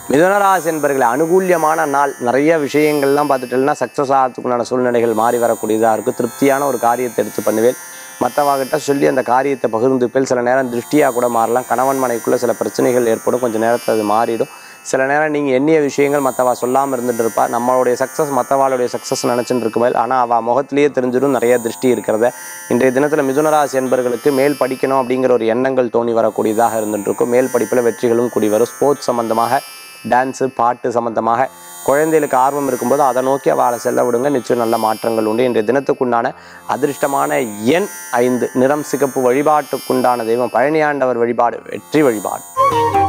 மிதுனராசி என்பர்களை அனுகூல்யமான நாள் நிறைய விஷயங்கள்லாம் பார்த்துட்டேன்னா சக்ஸஸ் ஆகிறதுக்குண்டான சூழ்நிலைகள் மாறி வரக்கூடியதாக இருக்கும் திருப்தியான ஒரு காரியத்தை எடுத்து பண்ணுவேன் மற்றவங்கிட்ட சொல்லி அந்த காரியத்தை பகிர்ந்துப்பேன் சில நேரம் திருஷ்டியாக கூட மாறலாம் கணவன் மனைக்குள்ளே சில பிரச்சனைகள் ஏற்படும் கொஞ்சம் நேரத்தில் அது மாறிடும் சில நேரம் நீங்கள் எண்ணிய விஷயங்கள் மற்றவா சொல்லாமல் இருந்துட்டு இருப்பா நம்மளுடைய சக்ஸஸ் மற்றவாளுடைய சக்ஸஸ் நினச்சிட்டு இருக்குமே ஆனால் அவள் முகத்திலேயே தெரிஞ்சிடும் நிறைய திருஷ்டி இருக்கிறத இன்றைய தினத்தில் மிதுனராசி என்பர்களுக்கு மேல் படிக்கணும் அப்படிங்கிற ஒரு எண்ணங்கள் தோணி வரக்கூடியதாக இருந்துட்டு இருக்கும் மேல் படிப்பில் வெற்றிகளும் கூடி வரும் ஸ்போர்ட்ஸ் சம்மந்தமாக டான்ஸு பாட்டு சம்மந்தமாக குழந்தைகளுக்கு ஆர்வம் இருக்கும்போது அதை நோக்கி அவளை செல்ல விடுங்க நிச்சயம் நல்ல மாற்றங்கள் உண்டு இன்றைய தினத்துக்குண்டான அதிர்ஷ்டமான எண் ஐந்து நிறம் சிகப்பு வழிபாட்டுக்குண்டான தெய்வம் பழனியாண்டவர் வழிபாடு வெற்றி வழிபாடு